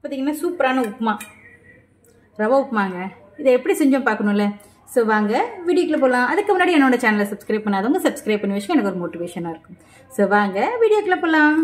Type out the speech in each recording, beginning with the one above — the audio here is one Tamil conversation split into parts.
பார்த்தீங்கன்னா சூப்பரான உப்புமா ரவா உப்புமாங்க இதை எப்படி செஞ்சோம் பார்க்கணும்ல ஸோ வாங்க வீடியோக்குள்ள போகலாம் அதுக்கு முன்னாடி என்னோட சேனலை சப்ஸ்கிரைப் பண்ணாதவங்க சப்ஸ்கிரைப் பண்ணி வச்சு எனக்கு ஒரு மோட்டிவேஷனாக இருக்கும் ஸோ வாங்க வீடியோக்குள்ள போகலாம்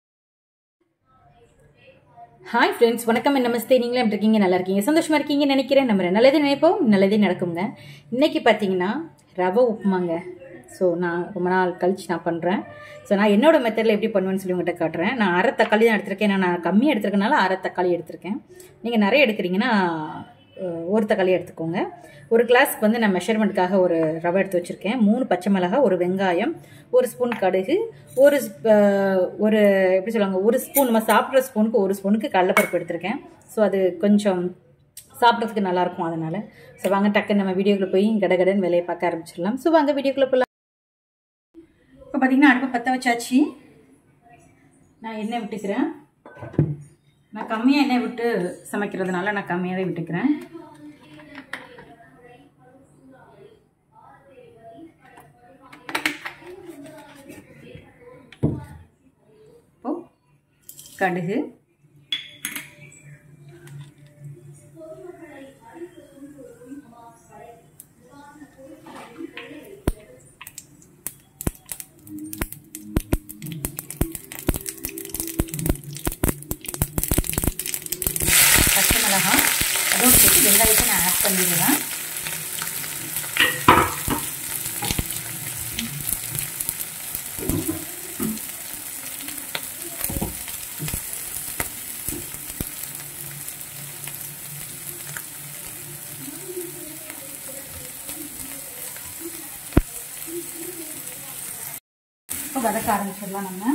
ஹாய் ஃப்ரெண்ட்ஸ் வணக்கம் நமஸ்தே நீங்களும் எப்படி இருக்கீங்க நல்லா இருக்கீங்க சந்தோஷமா இருக்கீங்கன்னு நினைக்கிறேன் நம்ம நல்லதே நினைப்போம் நல்லதே நடக்குங்க இன்னைக்கு பார்த்தீங்கன்னா ரவை உப்புமாங்க ஸோ நான் ரொம்ப நாள் கழிச்சு நான் பண்ணுறேன் ஸோ நான் என்னோட மெத்தடில் எப்படி பண்ணுவேன்னு சொல்லி உங்கள்கிட்ட காட்டுறேன் நான் அரை தக்காளி தான் எடுத்திருக்கேன் ஏன்னா நான் கம்மியாக எடுத்திருக்கனால அரை தக்காளி எடுத்திருக்கேன் நீங்கள் நிறைய எடுக்கிறீங்கன்னா அஹ், ஒரு தக்காளி எடுத்துக்கோங்க ஒரு கிளாஸ்க்கு வந்து நான் மெஷர்மெண்ட்டுக்காக ஒரு ரவை எடுத்து வச்சுருக்கேன் மூணு பச்சை மிளகாய் ஒரு வெங்காயம் ஒரு ஸ்பூன் கடுகு ஒரு ஸ்ப்- அஹ், ஒரு எப்படி சொல்லுவாங்க ஒரு ஸ்பூன் நம்ம சாப்பிட்ற ஸ்பூனுக்கு ஒரு ஸ்பூனுக்கு கடலைப்பருப்பு எடுத்திருக்கேன் ஸோ அது கொஞ்சம் சாப்பிட்றதுக்கு நல்லாயிருக்கும் அதனால் ஸோ வாங்க டக்குன்னு நம்ம வீடியோக்குள்ளே போய் கடகடன்னு வேலையை பார்க்க ஆரம்பிச்சிடலாம் ஸோ வாங்க வீடியோக்குள்ளே போகலாம் இப்போ பார்த்தீங்கன்னா அடுப்பை பற்ற வச்சாச்சு நான் எண்ணெய் விட்டுக்கிறேன் நான் கம்மியாக எண்ணெய் விட்டு சமைக்கிறதுனால நான் கம்மியாகவே விட்டுக்கிறேன் இப்போ கடுகு பச்சை மிளகாய் அதோடு சேர்த்து வெங்காயத்தை நான் ஆட் பண்ணிடுவேன் இப்போ வதக்க ஆரம்பிச்சிடலாம் நம்ம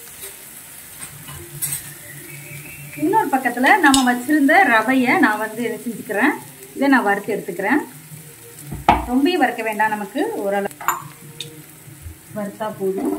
இன்னொரு பக்கத்தில் நம்ம வச்சிருந்த ரவையை நான் வந்து என்ன செஞ்சுக்கிறேன் இதை நான் வறுத்து எடுத்துக்கிறேன் ரொம்பவும் வறுக்க வேண்டாம் நமக்கு ஓரளவு வறுத்தா போதும்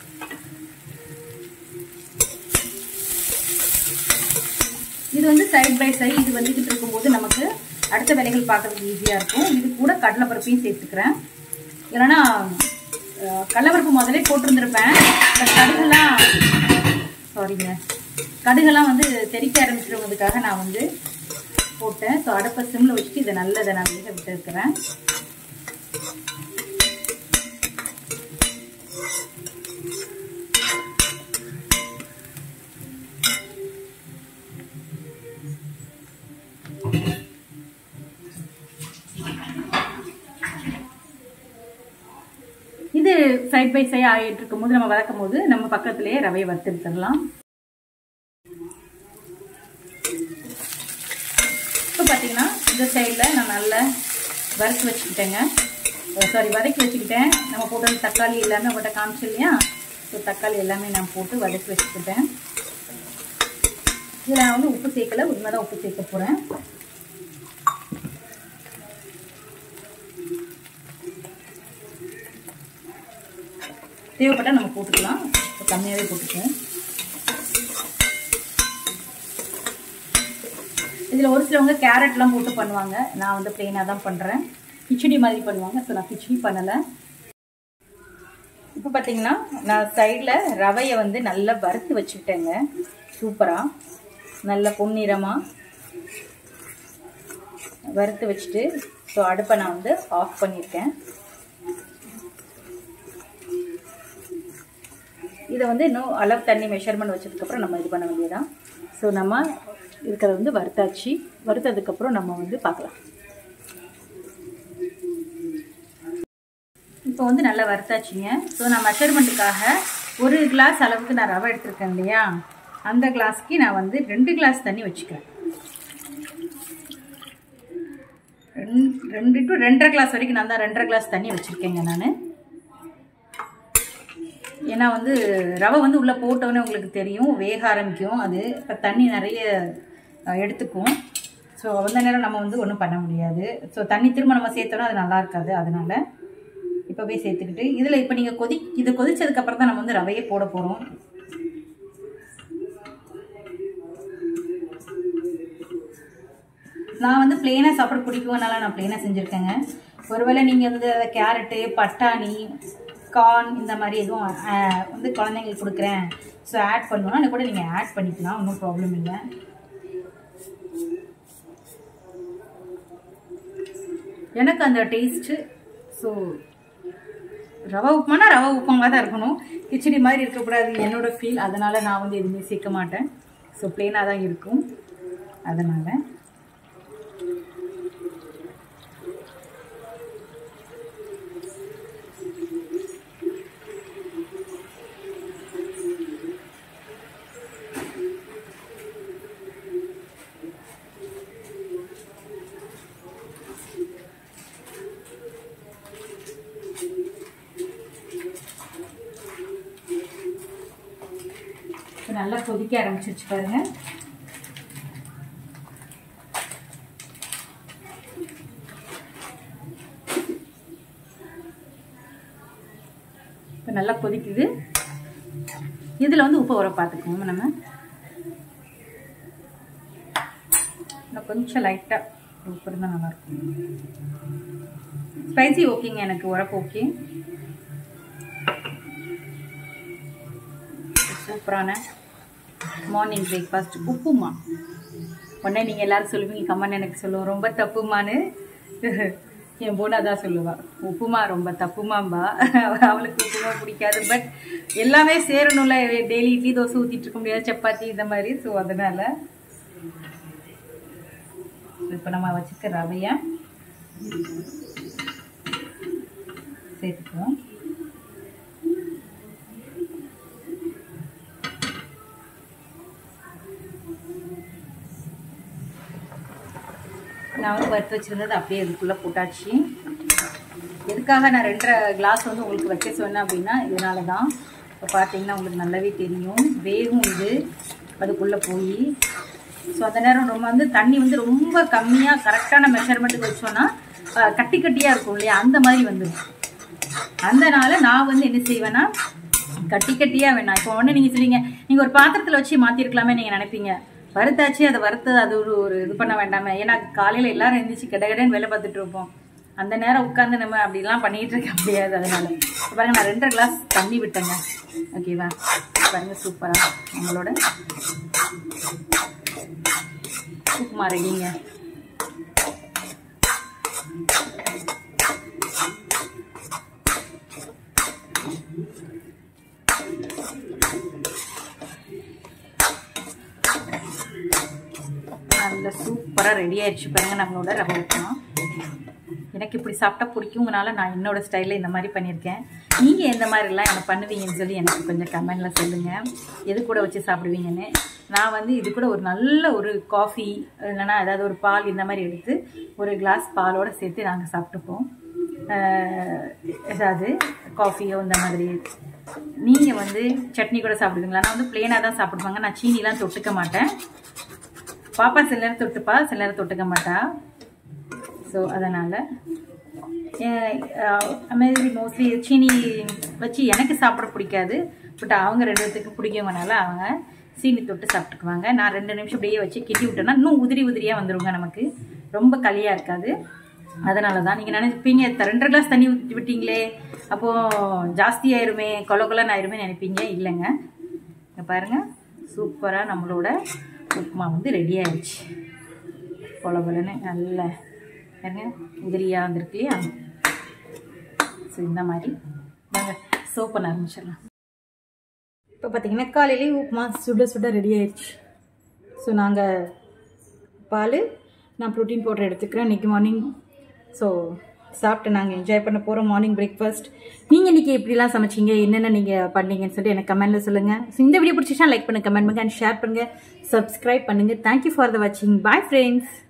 இது வந்து சைட் பை சைடு இது வந்துக்கிட்டு இருக்கும்போது நமக்கு அடுத்த வேலைகள் பார்க்கறதுக்கு ஈஸியாக இருக்கும் இது கூட கடலைப்பருப்பையும் சேர்த்துக்கிறேன் இல்லைன்னா அஹ், கடலைப்பருப்பு முதலே போட்டிருந்திருப்பேன் இந்த கடுகுலாம் சாரிங்க கடுகெல்லாம் வந்து தெறிக்க ஆரம்பிச்சிருவதுக்காக நான் வந்து போட்டேன் ஸோ அடுப்பை சிம்மில் வச்சுட்டு இதை நல்ல இதை நான் வேக விட்டு இருக்கிறேன் இது சைட் பை சைட் ஆகிட்டு இருக்கும்போது நம்ம வதக்கும் போது நம்ம பக்கத்துலேயே ரவையை வறுத்து எடுத்துடலாம் இப்போ பார்த்தீங்கன்னா இந்த சைடில் நான் நல்லா வறுத்து வச்சுக்கிட்டேங்க சாரி வதக்கி வச்சுக்கிட்டேன் நம்ம போட்டது தக்காளி எல்லாமே உங்கள்கிட்ட காமிச்சு இல்லையா ஸோ தக்காளி எல்லாமே நான் போட்டு வதக்கி வச்சுக்கிட்டேன் இதில் நான் வந்து உப்பு சேர்க்கல உண்மை தான் உப்பு சேர்க்க போகிறேன் தேவைப்பட்டால் நம்ம போட்டுக்கலாம் இப்போ கம்மியாகவே போட்டுக்குவோம் இதில் ஒரு சிலவங்க கேரட்லாம் போட்டு பண்ணுவாங்க நான் வந்து பிளெயினாக தான் பண்ணுறேன் கிச்சடி மாதிரி பண்ணுவாங்க ஸோ நான் கிச்சடி பண்ணலை இப்போ பார்த்தீங்கன்னா நான் சைடில் ரவையை வந்து நல்லா வறுத்து வச்சுக்கிட்டேங்க சூப்பராக நல்ல பொன்னிறமாக வறுத்து வச்சுட்டு ஸோ அடுப்பை நான் வந்து ஆஃப் பண்ணியிருக்கேன் இதை வந்து இன்னும் அளவு தண்ணி மெஷர்மெண்ட் வச்சதுக்கப்புறம் நம்ம இது பண்ண வேண்டியதான் ஸோ நம்ம இருக்கிறத வந்து வறுத்தாச்சு வறுத்ததுக்கப்புறம் நம்ம வந்து பார்க்கலாம் இப்போ வந்து நல்லா வறுத்தாச்சுங்க ஸோ நான் மெஷர்மெண்ட்டுக்காக ஒரு கிளாஸ் அளவுக்கு நான் ரவை எடுத்திருக்கேன் இல்லையா அந்த கிளாஸ்க்கு நான் வந்து ரெண்டு கிளாஸ் தண்ணி வச்சுக்கிறேன் ரெண்டு ரெண்டு டு ரெண்டரை கிளாஸ் வரைக்கும் நான் தான் ரெண்டரை கிளாஸ் தண்ணி வச்சுருக்கேங்க நான் ஏன்னா வந்து ரவை வந்து உள்ளே போட்டோன்னே உங்களுக்கு தெரியும் வேக ஆரம்பிக்கும் அது இப்போ தண்ணி நிறைய அஹ், எடுத்துக்கும் ஸோ அந்த நேரம் நம்ம வந்து ஒன்றும் பண்ண முடியாது ஸோ தண்ணி திரும்ப நம்ம சேர்த்தோன்னா அது நல்லா இருக்காது அதனால இப்போவே சேர்த்துக்கிட்டு இதில் இப்போ நீங்கள் கொதி இது கொதிச்சதுக்கப்புறம் தான் நம்ம வந்து ரவையே போட போகிறோம் நான் வந்து பிளெயினாக சாப்பிட பிடிக்கும்னால நான் பிளெயினாக செஞ்சுருக்கேங்க ஒருவேளை நீங்கள் வந்து அதை கேரட்டு பட்டாணி கார்ன் இந்த மாதிரி எதுவும் ஆஹ், வந்து குழந்தைங்களுக்கு கொடுக்குறேன் ஸோ ஆட் பண்ணணும்னா கூட நீங்கள் ஆட் பண்ணிக்கலாம் ஒன்றும் ப்ராப்ளம் இல்லை எனக்கு அந்த டேஸ்ட்டு ஸோ ரவா உப்புமானா ரவா உப்புமா தான் இருக்கணும் கிச்சடி மாதிரி இருக்கக்கூடாது என்னோட ஃபீல் அதனால் நான் வந்து எதுவுமே சேர்க்க மாட்டேன் ஸோ பிளெயினாக தான் இருக்கும் அதனால் இப்போ நல்லா கொதிக்க ஆரம்பிச்சிருச்சு பாருங்க இப்போ நல்லா கொதிக்குது இதில் வந்து உப்பு உரம் பார்த்துக்கோங்க நம்ம இன்னும் கொஞ்சம் லைட்டாக உப்பு இருந்தால் நல்லாயிருக்கும் ஸ்பைசி ஓகேங்க எனக்கு உரப்பு ஓகே சூப்பரான மார்னிங் பிரேக்ஃபாஸ்ட் உப்புமா உடனே நீங்கள் எல்லாரும் சொல்லுவீங்க கம்மன் எனக்கு சொல்லுவோம் ரொம்ப தப்புமான்னு என் பொண்ணு அதான் சொல்லுவா உப்புமா ரொம்ப தப்புமாம்பா அவளுக்கு உப்புமா பிடிக்காது பட் எல்லாமே சேரணும்ல டெய்லி இட்லி தோசை ஊற்றிட்டு இருக்க முடியாது சப்பாத்தி இந்த மாதிரி ஸோ அதனால இப்போ நம்ம வச்சுக்க ரவையை சேர்த்துக்குவோம் நான் வந்து வறுத்து வச்சுருந்தது அப்படியே இதுக்குள்ளே போட்டாச்சு எதுக்காக நான் ரெண்டரை கிளாஸ் வந்து உங்களுக்கு வைக்க சொன்னேன் அப்படின்னா இதனால தான் இப்போ பார்த்தீங்கன்னா உங்களுக்கு நல்லாவே தெரியும் வேகும் இது அதுக்குள்ளே போய் ஸோ அந்த நேரம் ரொம்ப வந்து தண்ணி வந்து ரொம்ப கம்மியாக கரெக்டான மெஷர்மெண்ட்டுக்கு வச்சோன்னா அஹ், கட்டி கட்டியாக இருக்கும் இல்லையா அந்த மாதிரி வந்துடும் அதனால நான் வந்து என்ன செய்வேன்னா கட்டி கட்டியாக வேணாம் இப்போ ஒன்று நீங்கள் சொல்லுவீங்க நீங்கள் ஒரு பாத்திரத்தில் வச்சு மாற்றிருக்கலாமே நீங்கள் நினைப்பீங்க வறுத்தாச்சு அதை வறுத்து அது ஒரு ஒரு இது பண்ண வேண்டாமே ஏன்னா காலையில் எல்லாரும் எழுந்திரிச்சு கடகடன்னு வேலை பார்த்துட்டு இருப்போம் அந்த நேரம் உட்காந்து நம்ம அப்படிலாம் பண்ணிட்டு இருக்க முடியாது அதனால இப்ப பாருங்க நான் ரெண்டரை கிளாஸ் தண்ணி விட்டேங்க ஓகேவா பாருங்க சூப்பராக உங்களோட உப்புமா ரெடிங்க நல்ல சூப்பராக ரெடி ஆயிடுச்சு பாருங்க நம்மளோட ரவை உப்புமா எனக்கு இப்படி சாப்பிட்டா பிடிக்குங்கனால நான் என்னோட ஸ்டைலில் இந்த மாதிரி பண்ணியிருக்கேன் நீங்கள் எந்த மாதிரிலாம் என்ன பண்ணுவீங்கன்னு சொல்லி எனக்கு கொஞ்சம் கமெண்டில் சொல்லுங்கள் எது கூட வச்சு சாப்பிடுவீங்கன்னு நான் வந்து இது கூட ஒரு நல்ல ஒரு காஃபி இல்லைன்னா ஏதாவது ஒரு பால் இந்த மாதிரி எடுத்து ஒரு கிளாஸ் பாலோட சேர்த்து நாங்கள் சாப்பிட்டுப்போம் அஹ், ஏதாவது காஃபியோ இந்த மாதிரி நீங்கள் வந்து சட்னி கூட சாப்பிடுவீங்களா நான் வந்து பிளேனாக தான் சாப்பிடுவாங்க நான் சீனிலாம் தொட்டுக்க மாட்டேன் பாப்பா சில நேரம் தொட்டுப்பா சில நேரம் தொட்டுக்க மாட்டா ஸோ அதனால் மாதிரி மோஸ்ட்லி சீனி வச்சு எனக்கு சாப்பிட பிடிக்காது பட் அவங்க ரெண்டு பேத்துக்கு பிடிக்குங்கனால அவங்க சீனி தொட்டு சாப்பிட்டுக்குவாங்க நான் ரெண்டு நிமிஷம் அப்படியே வச்சு கிட்டி விட்டேன்னா இன்னும் உதிரி உதிரியாக வந்துருங்க நமக்கு ரொம்ப களியாக இருக்காது அதனால தான் நீங்கள் நினைப்பீங்க "த- ரெண்டரை கிளாஸ் தண்ணி ஊற்றி விட்டீங்களே அப்போது ஜாஸ்தி ஆயிருமே கொல கொலன்னு ஆயிருமே நினைப்பீங்க இல்லைங்க இங்க பாருங்க சூப்பராக நம்மளோட உப்புமா வந்து ரெடி ஆயிடுச்சு கொல கொலன்னு நல்ல பாருங்க உதிரியாக வந்திருக்கு இல்லையா ஸோ இந்த மாதிரி வாங்க சோப் பண்ண ஆரம்பிச்சிடலாம் இப்போ பார்த்தீங்கன்னா காலையிலேயே உப்புமா சுட சுட ரெடி ஆயிடுச்சு ஸோ நாங்கள் பால் நான் ப்ரோட்டீன் பவுடர் எடுத்துக்கிறேன் இன்றைக்கி மார்னிங் ஸோ சாப்பிட்டு நாங்கள் என்ஜாய் பண்ண போகிறோம் மார்னிங் பிரேக்ஃபாஸ்ட் நீங்கள் இன்றைக்கி எப்படிலாம் சமைச்சீங்க என்னென்ன நீங்கள் பண்ணீங்கன்னு சொல்லிட்டு எனக்கு கமெண்ட்டில் சொல்லுங்கள் ஸோ இந்த வீடியோ பிடிச்சிச்சா லைக் பண்ணுங்கள் கமெண்ட் பண்ணுங்கள் அண்ட் ஷேர் பண்ணுங்கள் சப்ஸ்கிரைப் பண்ணுங்கள் தேங்க்யூ ஃபார் த வாட்சிங் பாய் ஃப்ரெண்ட்ஸ்